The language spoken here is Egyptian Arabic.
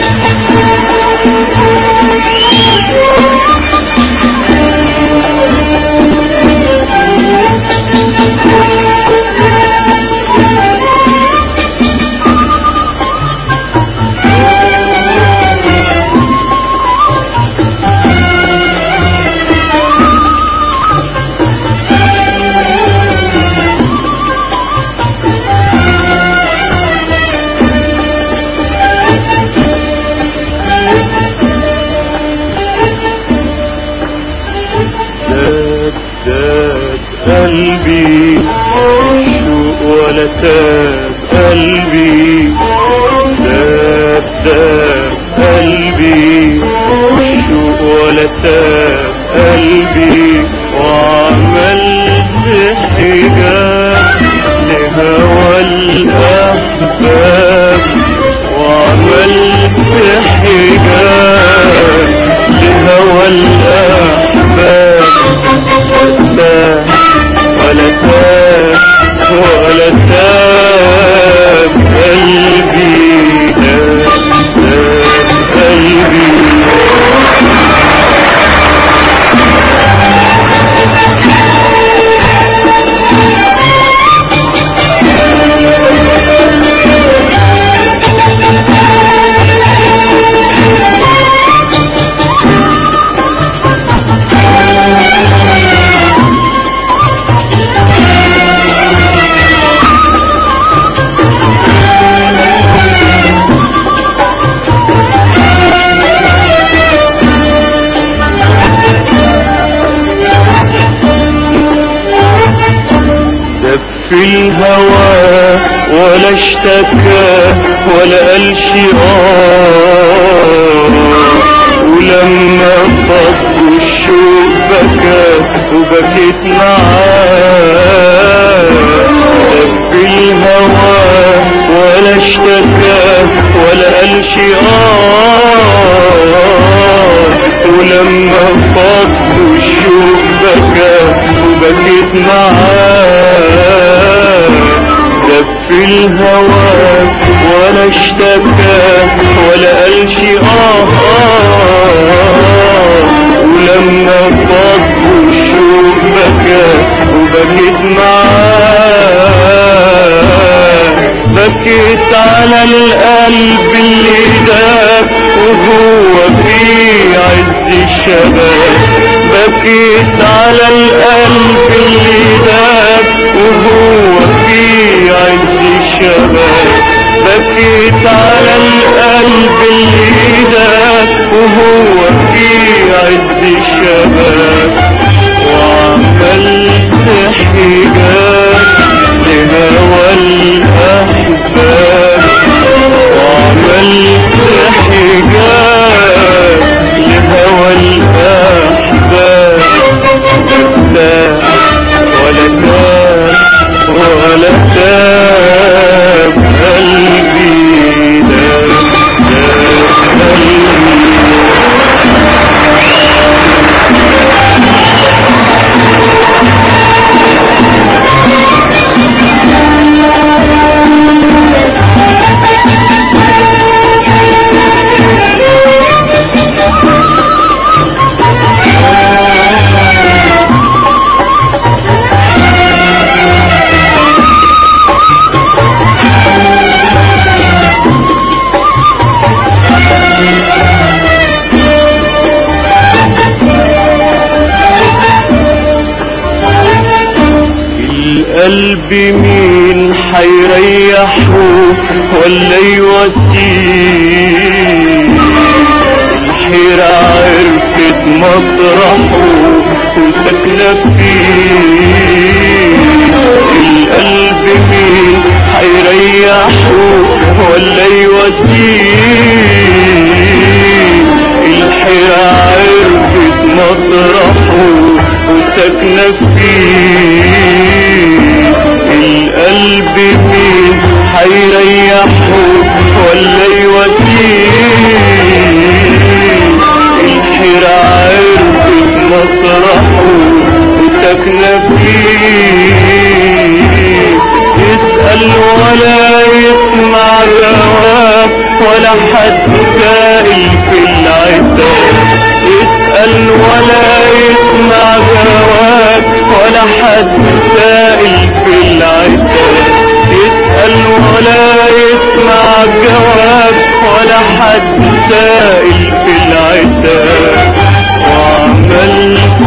داب داب قلبي شوق ولا تاب قلبي داب داب قلبي شوق ولا تاب قلبي وعملت حجاب لهوى الأحباب وعملت حجاب لهوى الأحباب لا ولا تاب ولا تاب قلبي تاب تاب قلبي دب في الهوى ولا اشتكى ولا قال شيء آه ولما فض الشوق بكى وبكيت معاه دب في الهوى ولا اشتكى ولا قال شيء آه ولما فض الشوق بكى وبكيت معاه دب في الهوى ولا اشتكى ولا قال شي آه, آه ولما فض الشوق بكى وبكيت معاه بكيت على القلب اللي داب وهو في عز الشباب بكيت على القلب اللي داب وهو في عز الشباب بكيت على القلب اللي داب وهو في عز الشباب وعملت حجاب لهوى الأحباب وعملت حجاب لهوى الأحباب لا ولا تاب ولا تاب قلبي لا تاب قلبي القلب مين حيريحه ولا يوديه الحيرة عرفت مطرحه وسكنة فيه القلب مين حيريحه ولا يوديه الحيرة عرفت مطرحه وسكنة فيه القلب مين حيريحه ولا يوديه الحيرة عرفت مطرحه وسكنة فيه حد سائل في العتاب يسأل ولا يسمع جواب ولا حد سائل في العتاب وعملت